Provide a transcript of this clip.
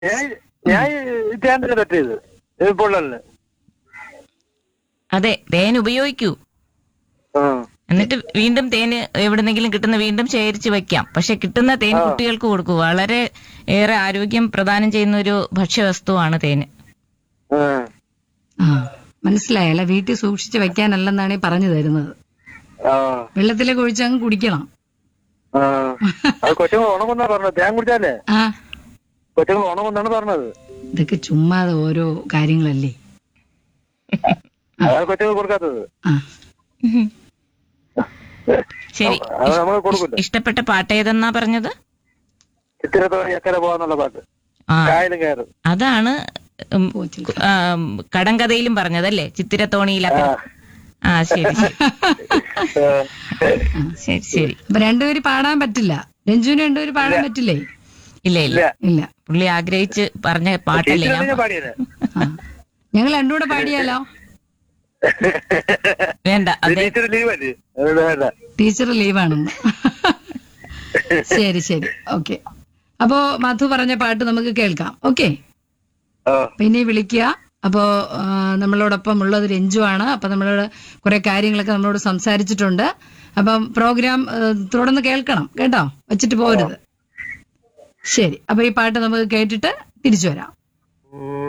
ഞാൻ ഞാൻ തേൻ സെലക്ട് ചെയ്ത് ഇത് പൊള്ളലിന് അതെ തേൻ ഉപയോഗിക്കൂ ആ എന്നിട്ട് വീണ്ടും തേന് എവിടെന്നെങ്കിലും കിട്ടുന്ന വീണ്ടും ശേഖരിച്ച് വെക്കാം പക്ഷെ കിട്ടുന്ന തേൻ കുട്ടികൾക്ക് കൊടുക്കൂ വളരെ ഏറെ ആരോഗ്യം പ്രദാനം ചെയ്യുന്ന ഒരു ഭക്ഷ്യവസ്തുവാണ് തേന് ആ. ആ മനസ്സിലായല്ല വീട്ടിൽ സൂക്ഷിച്ച് വെക്കാനല്ലെന്നാണ് ഈ പറഞ്ഞു തരുന്നത് ആ വെള്ളത്തിലേക്ക് ഒഴിച്ച് അങ്ങ് കുടിക്കണം ആ അത് കൊച്ചുങ്ങൾ ഉണങ്ങുന്നാ പറഞ്ഞത് തേൻ കുടിച്ചാലേ ആ കൊച്ചുങ്ങൾ ഉണങ്ങുന്നാണ് പറഞ്ഞത് ഇതൊക്കെ ചുമ്മാതെ ഓരോ കാര്യങ്ങളല്ലേ അതാണ് കൊച്ചുങ്ങൾ കൊടുക്കാത്തത് ആ ശരി അത് നമ്മൾ കൊടുക്കില്ല ഇഷ്ടപ്പെട്ട പാട്ട് ഏതെന്നാ പറഞ്ഞത് ചിത്തിരത്തോടെ എക്കര പോവാന്നുള്ള പാട്ട് ആ കായലും കയറും അതാണ് ഉം, പോച്ചിൽ. ആ, കടങ്കഥയിലും പറഞ്ഞതല്ലേ ചിത്തിരത്തോണിയിലൊക്കെ ആ ശരി ശരി ശരി ശരി അപ്പൊ രണ്ടുപേര് പാടാൻ പറ്റില്ല രഞ്ജുവിന് രണ്ടുപേര് പാടാൻ പറ്റില്ലേ ഇല്ല ഇല്ല ഇല്ല ഇല്ല പുള്ളി ആഗ്രഹിച്ച് പറഞ്ഞ പാട്ടല്ലേ ഞാൻ ടീച്ചറാണ് ഞാൻ പാടിയത് ആ ഞങ്ങൾ രണ്ടും കൂടെ പാടിയാലോ വേണ്ട അതെ ടീച്ചർ ലീവ് അല്ലേ അതുകൊണ്ട് വേണ്ട ടീച്ചർ ലീവാണെന്ന് ശരി ശരി ഓക്കെ അപ്പോ മധു പറഞ്ഞ പാട്ട് നമുക്ക് കേൾക്കാം ഓക്കെ ആ പിന്നെ വിളിക്കുക അപ്പോ ആ, നമ്മളോടൊപ്പം ഉള്ളത് രഞ്ജു ആണ് അപ്പൊ നമ്മളോട് കുറെ കാര്യങ്ങളൊക്കെ നമ്മളോട് സംസാരിച്ചിട്ടുണ്ട് അപ്പം പ്രോഗ്രാം ആ, തുടർന്ന് കേൾക്കണം കേട്ടോ വെച്ചിട്ട് പോരുത് ശരി അപ്പൊ ഈ പാട്ട് നമുക്ക് കേട്ടിട്ട് തിരിച്ചു വരാം ഉം.